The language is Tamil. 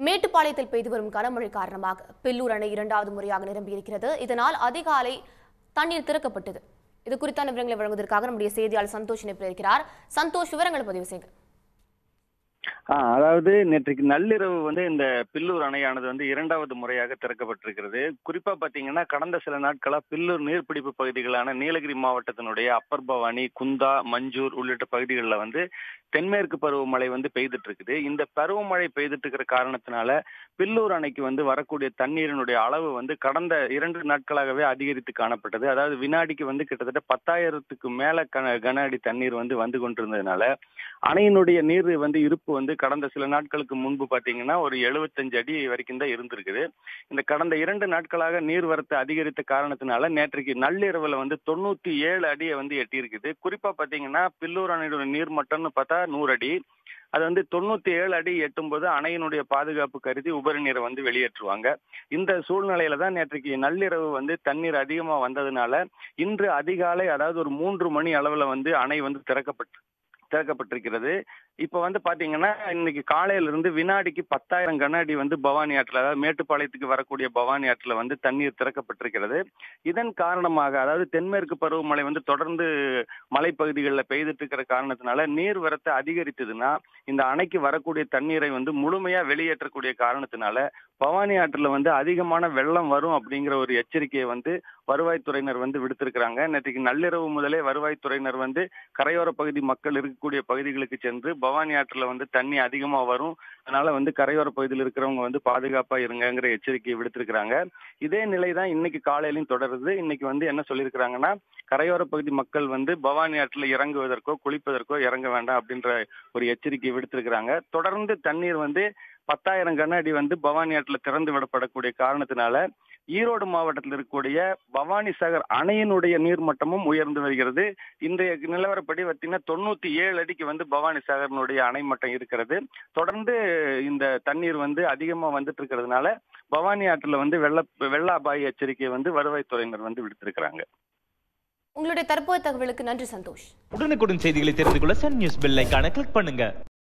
மேட்டுப்பாளையத்தில் பெய்து வரும் கனமழை காரணமாக பில்லூர் அணை இரண்டாவது முறையாக நிரம்பியிருக்கிறது இதனால் அதிகாலை தண்ணீர் திறக்கப்பட்டது இது குறித்தான விவரங்களை வழங்குவதற்காக நம்முடைய செய்தியாளர் சந்தோஷ் இணைப்பில் இருக்கிறார் சந்தோஷ் விவரங்களை பதிவு செய்யுங்க ஆ, அதாவது நேற்றைக்கு நள்ளிரவு வந்து இந்த பில்லூர் அணையானது வந்து இரண்டாவது முறையாக திறக்கப்பட்டிருக்கிறது குறிப்பா பாத்தீங்கன்னா கடந்த சில நாட்களா பில்லூர் நீர்பிடிப்பு பகுதிகளான நீலகிரி மாவட்டத்தினுடைய அப்பர் பவானி குந்தா மஞ்சூர் உள்ளிட்ட பகுதிகளில் வந்து தென்மேற்கு பருவமழை வந்து பெய்துட்டு இருக்குது இந்த பருவமழை பெய்துட்டு இருக்கிற காரணத்தினால பில்லூர் அணைக்கு வந்து வரக்கூடிய தண்ணீரினுடைய அளவு வந்து கடந்த இரண்டு நாட்களாகவே அதிகரித்து காணப்பட்டது அதாவது வினாடிக்கு வந்து கிட்டத்தட்ட பத்தாயிரத்துக்கு மேல கன கன அடி தண்ணீர் வந்து வந்து கொண்டிருந்ததுனால அணையினுடைய நீர் வந்து இருப்பு வந்து கடந்த சில நாட்களுக்கு முன்பு பாத்தீங்கன்னா ஒரு 75 அடி வரைக்கும் தான் இருந்திருக்குது இந்த கடந்த இரண்டு நாட்களாக நீர்வரத்து அதிகரித்த காரணத்தினால நேற்றைக்கு நள்ளிரவுல வந்து தொண்ணூத்தி ஏழு அடியை வந்து எட்டியிருக்குது குறிப்பா பாத்தீங்கன்னா பில்லூர் அணையோட நீர் மட்டம்னு பார்த்தா நூறு அடி அது வந்து தொண்ணூத்தி ஏழு அடி எட்டும்போது அணையினுடைய பாதுகாப்பு கருதி உபரி நீரை வந்து வெளியேற்றுவாங்க இந்த சூழ்நிலையில தான் நேற்றைக்கு நள்ளிரவு வந்து தண்ணீர் அதிகமா வந்ததுனால இன்று அதிகாலை அதாவது ஒரு மூன்று மணி அளவுல வந்து அணை வந்து திறக்கப்பட்டு திறக்கப்பட்டிருக்கிறது இப்ப வந்து பாத்தீங்கன்னா இன்னைக்கு காலையில இருந்து வினாடிக்கு பத்தாயிரம் கன அடி வந்து பவானி ஆற்றுல அதாவது மேட்டுப்பாளையத்துக்கு வரக்கூடிய பவானி ஆற்றுல வந்து தண்ணீர் திறக்கப்பட்டிருக்கிறது இதன் காரணமாக அதாவது தென்மேற்கு பருவமழை வந்து தொடர்ந்து மலைப்பகுதிகளில் பெய்துட்டு இருக்கிற காரணத்தினால நீர் வரத்து அதிகரித்ததுன்னா இந்த அணைக்கு வரக்கூடிய தண்ணீரை வந்து முழுமையா வெளியேற்றக்கூடிய காரணத்தினால பவானி ஆற்றுல வந்து அதிகமான வெள்ளம் வரும் அப்படிங்கிற ஒரு எச்சரிக்கையை வந்து வருவாய்த்துறையினர் வந்து விடுத்திருக்கிறாங்க நேற்றுக்கு நள்ளிரவு முதலே வருவாய்த்துறையினர் வந்து கரையோர பகுதி மக்கள் இருக்கக்கூடிய பகுதிகளுக்கு சென்று பவானி ஆற்றுல வந்து தண்ணி அதிகமா வரும் அதனால வந்து கரையோர பகுதியில் இருக்கிறவங்க வந்து பாதுகாப்பா இருங்கங்கிற எச்சரிக்கையை விடுத்திருக்கிறாங்க இதே நிலை தான் இன்னைக்கு காலையிலும் தொடருது இன்னைக்கு வந்து என்ன சொல்லியிருக்கிறாங்கன்னா கரையோர பகுதி மக்கள் வந்து பவானி ஆற்றுல இறங்குவதற்கோ குளிப்பதற்கோ இறங்க வேண்டாம் அப்படின்ற ஒரு எச்சரிக்கையை விடுத்திருக்கிறாங்க தொடர்ந்து தண்ணீர் வந்து பத்தாயிரம் கன அடி வந்து பவானி ஆற்றுல திறந்து விடப்படக்கூடிய காரணத்தினால ஈரோடு மாவட்டத்தில் இருக்கக்கூடிய பவானி சாகர் அணையினுடைய நீர்மட்டமும் உயர்ந்து வருகிறது இன்றைய நிலவரப்படி பார்த்தீங்கன்னா தொண்ணூத்தி ஏழு அடிக்கு வந்து பவானி சாகரனுடைய அணை மட்டம் இருக்கிறது தொடர்ந்து இந்த தண்ணீர் வந்து அதிகமா வந்துட்டு இருக்கிறதுனால பவானி ஆற்றுல வந்து வெள்ள வெள்ள அபாய எச்சரிக்கையை வந்து வருவாய்த்துறையினர் வந்து விடுத்திருக்கிறாங்க உங்களுடைய தற்போதைய தகவலுக்கு நன்றி சந்தோஷ் உடனுக்குடன் செய்திகளை தெரிந்து கொள்ள சன் நியூஸ் பெல் ஐகானை கிளிக் பண்ணுங்க